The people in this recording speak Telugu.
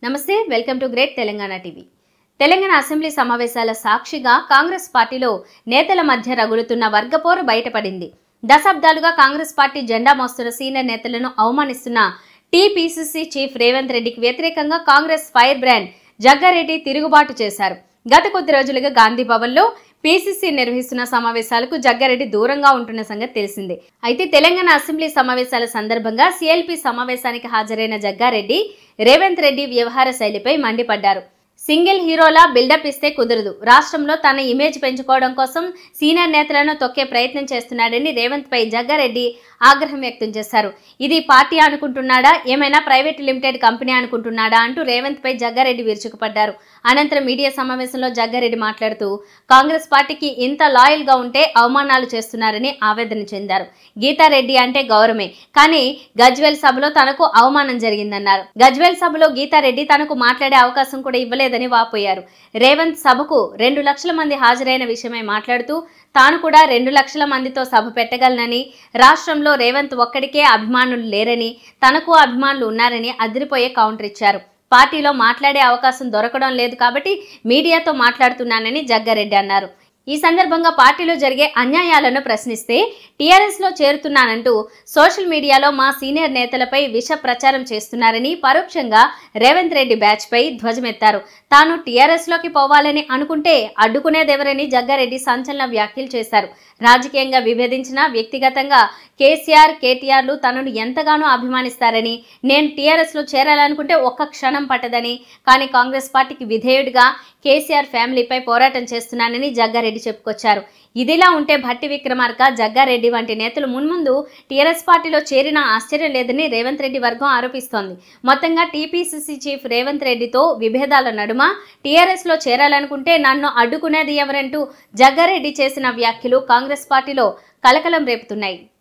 నమస్తే welcome to great Telangana TV Telangana assembly సమావేశాల సాక్షిగా కాంగ్రెస్ పార్టీలో నేతల మధ్య రగులుతున్న వర్గపోరు బయటపడింది దశాబ్దాలుగా కాంగ్రెస్ పార్టీ జెండా మోస్తున్న సీనియర్ నేతలను అవమానిస్తున్న టీపీసీసీ చీఫ్ రేవంత్ రెడ్డికి వ్యతిరేకంగా కాంగ్రెస్ ఫైర్ బ్రాండ్ జగ్గారెడ్డి తిరుగుబాటు చేశారు గత కొద్ది రోజులుగా గాంధీ భవన్లో పీసీసీ నిర్వహిస్తున్న సమావేశాలకు జగ్గారెడ్డి దూరంగా ఉంటున్న సంగతి తెలిసిందే అయితే తెలంగాణ అసెంబ్లీ సమావేశాల సందర్భంగా సీఎల్పీ సమావేశానికి హాజరైన జగ్గారెడ్డి రేవంత్ రెడ్డి వ్యవహార శైలిపై మండిపడ్డారు సింగిల్ హీరోలా బిల్డప్ ఇస్తే కుదరదు రాష్ట్రంలో తన ఇమేజ్ పెంచుకోవడం కోసం సీనియర్ నేతలను తొక్కే ప్రయత్నం చేస్తున్నాడని రేవంత్ పై జగ్గారెడ్డి ఆగ్రహం వ్యక్తం చేశారు ఇది పార్టీ అనుకుంటున్నాడా ఏమైనా ప్రైవేట్ లిమిటెడ్ కంపెనీ అనుకుంటున్నాడా అంటూ రేవంత్ పై జగ్గారెడ్డి విరుచుకుపడ్డారు అనంతరం మీడియా సమావేశంలో జగ్గారెడ్డి మాట్లాడుతూ కాంగ్రెస్ పార్టీకి ఇంత లాయల్ గా ఉంటే అవమానాలు చేస్తున్నారని ఆవేదన చెందారు గీతారెడ్డి అంటే గౌరవమే కానీ గజ్వేల్ సభలో తనకు అవమానం జరిగిందన్నారు గజ్వేల్ సభలో గీతారెడ్డి తనకు మాట్లాడే అవకాశం కూడా ఇవ్వలేదని వాపోయారు రేవంత్ సభకు రెండు లక్షల మంది హాజరైన విషయమై మాట్లాడుతూ తాను కూడా రెండు లక్షల మందితో సభ పెట్టగలనని రాష్ట్రంలో రేవంత్ ఒక్కడికే అభిమానులు లేరని తనకు అభిమానులు ఉన్నారని అదిరిపోయే కౌంటర్ ఇచ్చారు పార్టీలో మాట్లాడే అవకాశం దొరకడం లేదు కాబట్టి మీడియాతో మాట్లాడుతున్నానని జగ్గారెడ్డి అన్నారు ఈ సందర్భంగా పార్టీలో జరిగే అన్యాయాలను ప్రశ్నిస్తే టీఆర్ఎస్ లో చేరుతున్నానంటూ సోషల్ మీడియాలో మా సీనియర్ నేతలపై విష ప్రచారం చేస్తున్నారని పరోక్షంగా రేవంత్ రెడ్డి బ్యాచ్ పై ధ్వజమెత్తారు తాను టీఆర్ఎస్ లోకి పోవాలని అనుకుంటే అడ్డుకునేదెవరని జగ్గారెడ్డి సంచలన వ్యాఖ్యలు చేశారు రాజకీయంగా విభేదించిన వ్యక్తిగతంగా కేసీఆర్ కేటీఆర్లు తనను ఎంతగానో అభిమానిస్తారని నేను టీఆర్ఎస్ లో చేరాలనుకుంటే ఒక్క క్షణం పట్టదని కానీ కాంగ్రెస్ పార్టీకి విధేయుడిగా కేసీఆర్ ఫ్యామిలీపై పోరాటం చేస్తున్నానని జగ్గారెడ్డి చెప్పుకొచ్చారు ఇదిలా ఉంటే భట్టి విక్రమార్క జగ్గారెడ్డి వంటి నేతలు మున్ముందు టీఆర్ఎస్ పార్టీలో చేరినా ఆశ్చర్యం లేదని రేవంత్ రెడ్డి వర్గం ఆరోపిస్తోంది మొత్తంగా టీపీసీసీ చీఫ్ రేవంత్ రెడ్డితో విభేదాల నడుమ టీఆర్ఎస్ లో చేరాలనుకుంటే నన్ను అడ్డుకునేది ఎవరంటూ జగ్గారెడ్డి చేసిన వ్యాఖ్యలు కాంగ్రెస్ పార్టీలో కలకలం రేపుతున్నాయి